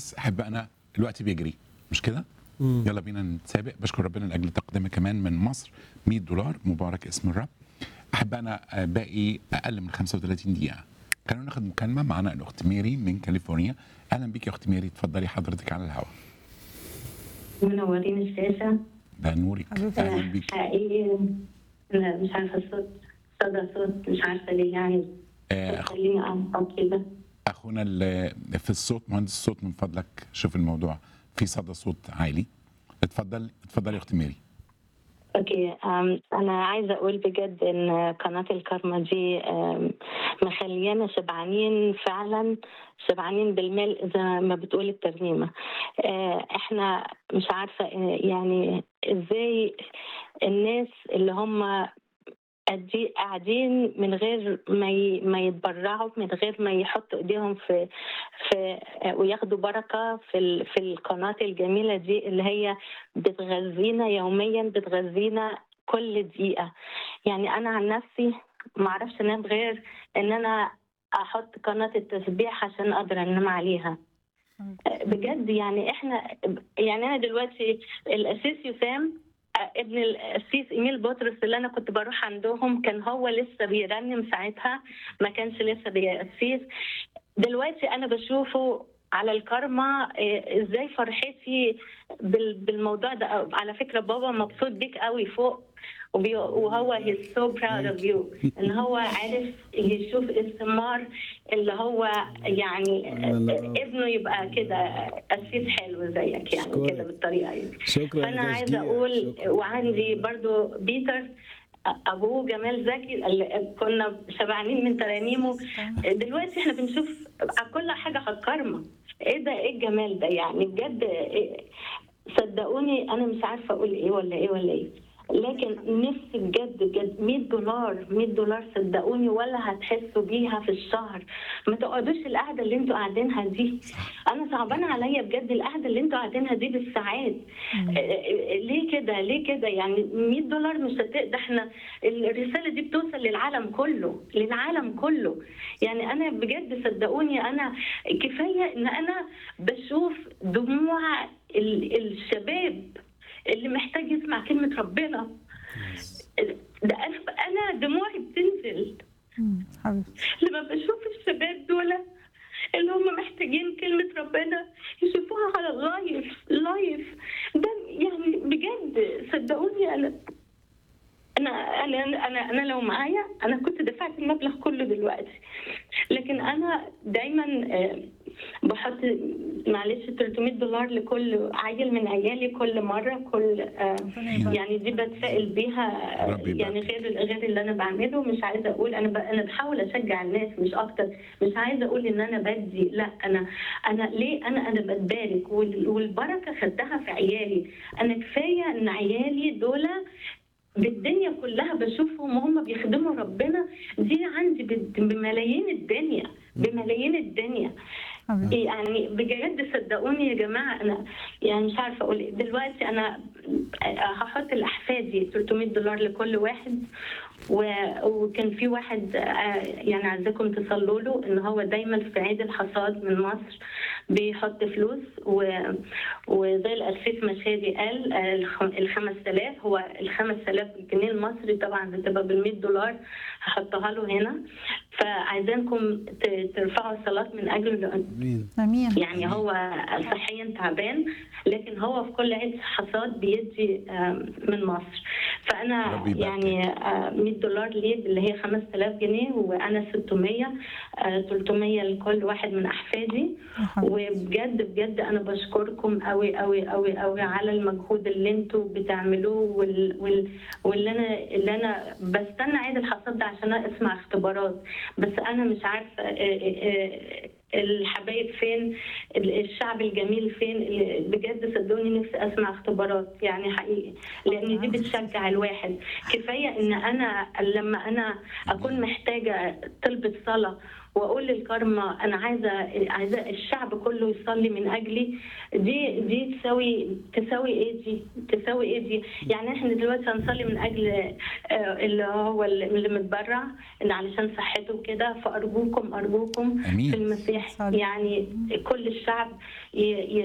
بس احب انا الوقت بيجري مش كده يلا بينا نتسابق بشكر ربنا لاجل تقديمها كمان من مصر 100 دولار مبارك اسم الرب احب انا آه، باقي اقل من 35 دقيقه خلينا ناخد مكالمه معانا الاخت ميري من كاليفورنيا اهلا بيك يا اخت ميري اتفضلي حضرتك على الهواء منورين الشاشة ده نورك حبيبتي. اهلا بيك حقيقي أنا مش عارفة الصوت صدى صوت مش عارفة ليه يعني آه، أخ- خليني أعصب كده اخونا اللي في الصوت مهندس الصوت من فضلك شوف الموضوع في صدى صوت عالي اتفضل اتفضلي يا اخت ميري اوكي أم، انا عايزه اقول بجد ان قناه الكارما دي أم، مخليانا شبعانين فعلا شبعانين بالملء زي ما بتقول الترنيمه آه، احنا مش عارفه آه، يعني ازاي الناس اللي هم قدي- قاعدين من غير ما ي- ما يتبرعوا من غير ما يحطوا ايديهم في في وياخدوا بركه في ال- في القناه الجميله دي اللي هي بتغذينا يوميا بتغذينا كل دقيقه يعني انا عن نفسي ما اعرفش انام غير ان انا احط قناه التسبيح عشان اقدر انام عليها بجد يعني احنا يعني انا دلوقتي الاسيس يسام ابن القسيس ايميل بطرس اللي انا كنت بروح عندهم كان هو لسه بيرنم ساعتها ما كانش لسه بيقسيس دلوقتي انا بشوفه على الكارما إيه، ازاي فرحتي بال- بالموضوع ده على فكره بابا مبسوط بيك قوي فوق وبي- وهو he's so proud of you ان هو عارف يشوف الثمار اللي هو يعني ابنه يبقى كده قسيس حلو زيك يعني أشكرك. كده بالطريقه دي شكرا فانا عايزه لتشجيعك. اقول شكراً. وعندي برضو بيتر ابوه جمال زكي اللي كنا شبعانين من ترانيمه دلوقتي احنا بنشوف كل حاجه على الكارما ايه ده ايه الجمال ده يعني بجد إيه صدقوني انا مش عارفه اقول ايه ولا ايه ولا ايه لكن نفسي بجد بجد 100 دولار 100 دولار صدقوني ولا هتحسوا بيها في الشهر ما تقعدوش القعده اللي انتوا قاعدينها دي انا صعبان عليا بجد القعده اللي انتوا قاعدينها دي بالساعات آه، آه، ليه كده ليه كده يعني 100 دولار مش هت... ده احنا الرساله دي بتوصل للعالم كله للعالم كله يعني انا بجد صدقوني انا كفايه ان انا بشوف دموع ال... الشباب اللي محتاج يسمع كلمه ربنا ده أنا- انا دموعي بتنزل مم. حبيبتي لما بشوف الشباب دول اللي هم محتاجين كلمة ربنا يشوفوها على اللايف لايف ده يعني بجد صدقوني أنا أنا أنا أنا أنا لو معايا أنا كنت دفعت المبلغ كله دلوقتي لكن أنا دايما آه، بحط معلش 300 دولار لكل عيل من عيالي كل مرة كل آه، يعني دي بتفائل بيها آه، ربي يبارك. يعني غير غير اللي انا بعمله مش عايزه اقول انا ب... انا بحاول اشجع الناس مش اكتر مش عايزه اقول ان انا بدي لا انا انا ليه انا انا بتبارك وال... والبركه خدتها في عيالي انا كفايه ان عيالي دول بالدنيا كلها بشوفهم وهم بيخدموا ربنا دي عندي بد- بملايين الدنيا بملايين الدنيا حبيبتي يعني بجد صدقوني يا جماعه انا يعني مش عارفه اقول ايه دلوقتي انا هحط لاحفادي 300 دولار لكل واحد و- وكان في واحد آه، يعني عايزاكم تصلوا له ان هو دايما في عيد الحصاد من مصر بيحط فلوس و- وزي الاسيس مشادي قال آه، الخ- ال 5000 هو ال 5000 جنيه المصري طبعا بتبقى بال 100 دولار هحطها له هنا فعايزانكم ت- ترفعوا صلاه من اجله امين امين يعني هو صحيا تعبان لكن هو في كل عيد حصاد بيدي آم، من مصر فانا ربي يبارك. يعني آه، 100 دولار ليه اللي هي 5000 جنيه وانا 600 آه، 300 لكل واحد من احفادي وبجد بجد انا بشكركم قوي قوي قوي قوي على المجهود اللي انتوا بتعملوه وال وال واللي انا اللي انا بستنى عيد الحصاد ده عشان اسمع اختبارات بس انا مش عارفه آه، آه، آه، الحبايب فين ال- الشعب الجميل فين اللي بجد صدقوني نفسي اسمع اختبارات يعني حقيقي لان دي بتشجع الواحد كفايه ان انا لما انا اكون محتاجه طلبة صلاه واقول للكارما انا عايزه عايزه الشعب كله يصلي من اجلي دي دي تساوي تساوي ايه دي تساوي ايه دي يعني احنا دلوقتي هنصلي من اجل آه، اللي هو اللي متبرع ان علشان صحته كده فارجوكم ارجوكم امين في المسيح صلي. يعني كل الشعب ي- ي-